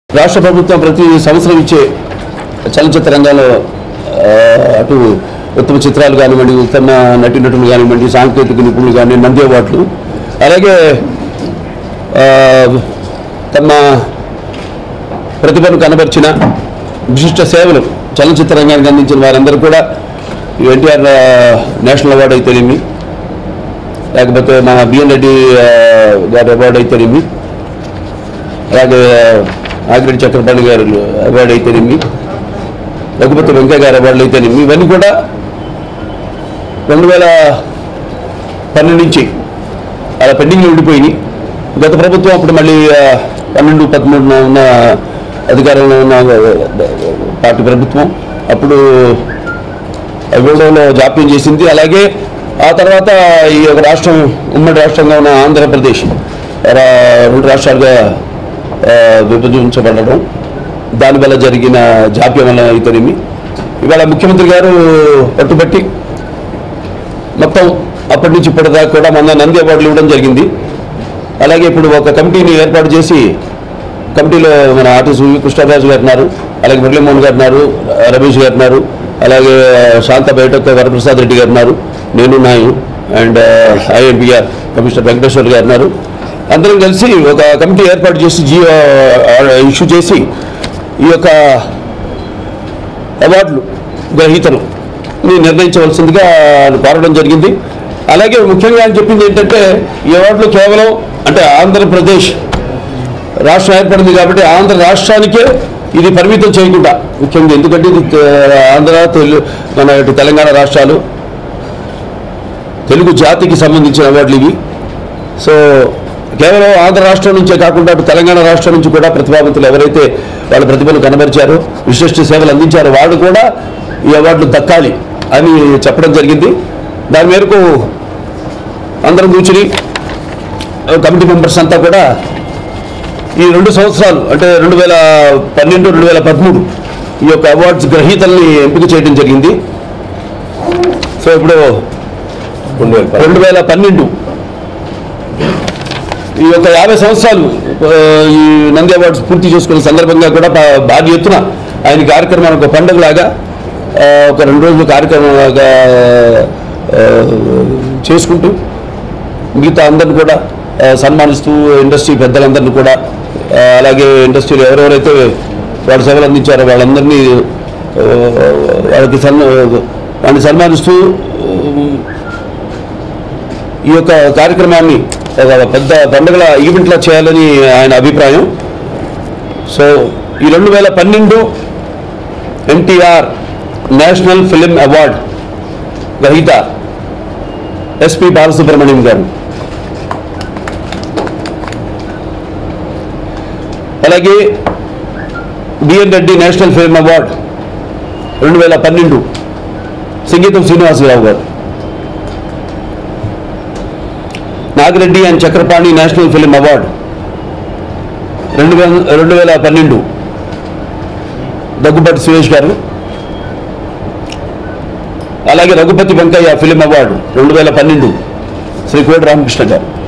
రాష్ట్ర ప్రభుత్వం ప్రతి సంవత్సరం ఇచ్చే చలనచిత్ర రంగంలో ఆ, అటు ఉత్తమ చిత్రాలు కానివ్వండి ఉత్తమ నటీనటులు కానివ్వండి సాంకేతిక నిపుణులు కానీ నంది అవార్డులు అలాగే ఆ, తమ ప్రతిభను కనబరిచిన విశిష్ట సేవలు చలనచిత్ర రంగానికి అందించిన వారందరూ కూడా ఎన్టీఆర్ నేషనల్ అవార్డు అయితేనేమి లేకపోతే మన బిఎన్ రెడ్డి ఆ, గారి అవార్డు అయితేనేమి అలాగే ఆగిరెడ్డి చక్రపాణి గారు అవార్డు అయితేనేమి రఘుపతి వెంకయ్య గారి అవార్డులు అయితేనేమి ఇవన్నీ కూడా రెండు వేల పన్నెండు నుంచి అలా పెండింగ్లో ఉండిపోయినాయి గత ప్రభుత్వం అప్పుడు మళ్ళీ ఆ, పన్నెండు పదమూడున ఉన్న అధికారంలో ఉన్న పార్టీ ప్రభుత్వం అప్పుడు ఇవ్వడంలో జాప్యం చేసింది అలాగే ఆ తర్వాత ఈ యొక్క రాష్ట్రం ఉమ్మడి రాష్ట్రంగా ఉన్న ఆంధ్రప్రదేశ్ రా- రెండు రాష్ట్రాలుగా ఆ, విభజించబడడం దానివల్ల జరిగిన జాప్యం వల్ల అయితేనేమి ఇవాళ ముఖ్యమంత్రి గారు పట్టుబట్టి మొత్తం అప్పటి నుంచి ఇప్పటిదాకా కూడా మన నంది అవార్డులు ఇవ్వడం జరిగింది అలాగే ఇప్పుడు ఒక కమిటీని ఏర్పాటు చేసి కమిటీలో మన ఆర్టిస్ట్ వి కృష్ణరాజు గారు ఉన్నారు అలాగే మురళీమోహన్ గారు ఉన్నారు రమేష్ గారు ఉన్నారు అలాగే శాంత బయటొక్క వరప్రసాద్ రెడ్డి గారు ఉన్నారు నేను నాయు అండ్ ఐఎన్పిఆర్ కమిషనర్ వెంకటేశ్వర్ గారు ఉన్నారు అందరం కలిసి ఒక కమిటీ ఏర్పాటు చేసి జియో ఇష్యూ చేసి ఈ యొక్క అవార్డులు గ్రహీతలు ని నిర్ణయించవలసిందిగా కోరడం జరిగింది అలాగే ముఖ్యంగా ఆయన చెప్పింది ఏంటంటే ఈ అవార్డులు కేవలం అంటే ఆంధ్రప్రదేశ్ రాష్ట్రం ఏర్పడింది కాబట్టి ఆంధ్ర రాష్ట్రానికే ఇది పరిమితం చేయకుండా ముఖ్యంగా ఎందుకంటే ఇది తె- ఆంధ్ర తెలు మన ఇటు తెలంగాణ రాష్ట్రాలు తెలుగు జాతికి సంబంధించిన అవార్డులు ఇవి సో కేవలం ఆంధ్ర రాష్ట్రం నుంచే కాకుండా అటు తెలంగాణ రాష్ట్రం నుంచి కూడా ప్రతిభావంతులు ఎవరైతే వాళ్ళ ప్రతిభను కనబరిచారో విశిష్ట సేవలు అందించారో వాళ్ళు కూడా ఈ అవార్డులు దక్కాలి అని చెప్పడం జరిగింది దాని మేరకు అందరం కూర్చుని కమిటీ మెంబర్స్ అంతా కూడా ఈ రెండు సంవత్సరాలు అంటే రెండు వేల పన్నెండు రెండు వేల పదమూడు ఈ యొక్క అవార్డ్స్ గ్రహీతల్ని ఎంపిక చేయడం జరిగింది సో ఇప్పుడు రెండు వేల పన్నెండు ఈ యొక్క యాభై సంవత్సరాలు ఆ, ఈ నంది అవార్డ్స్ పూర్తి చేసుకున్న సందర్భంగా కూడా భా- భారీ ఎత్తున ఆయన కార్యక్రమాన్ని ఒక పండుగలాగా ఆ, ఒక రెండు రోజుల కార్యక్రమంలాగా ఆ, చేసుకుంటూ మిగతా అందరిని కూడా ఆ, సన్మానిస్తూ ఇండస్ట్రీ పెద్దలందరినీ కూడా ఆ, అలాగే ఇండస్ట్రీలో ఎవరెవరైతే వాళ్ళ సేవలు అందించారో వాళ్ళందరినీ ఆ, వాళ్ళకి సన్ వాళ్ళని సన్మానిస్తూ ఈ యొక్క కార్యక్రమాన్ని ఒక పెద్ద పండుగల ఈవెంట్లా చేయాలని ఆయన అభిప్రాయం సో ఈ రెండు వేల పన్నెండు ఎన్టీఆర్ నేషనల్ ఫిలిం అవార్డ్ గ్రహీత ఎస్పి బాలసుబ్రహ్మణ్యం గారు అలాగే BN Reddy national film award రెండు వేల పన్నెండు సంగీతం శ్రీనివాసరావు గారు Nagireddy and Chakrapani national film award రెండు వేల రెండు వేల పన్నెండు దగ్గుబాటి సురేష్ గారు అలాగే రఘుపతి వెంకయ్య ఫిలిం అవార్డు రెండు వేల పన్నెండు శ్రీ కోటి రామకృష్ణ గారు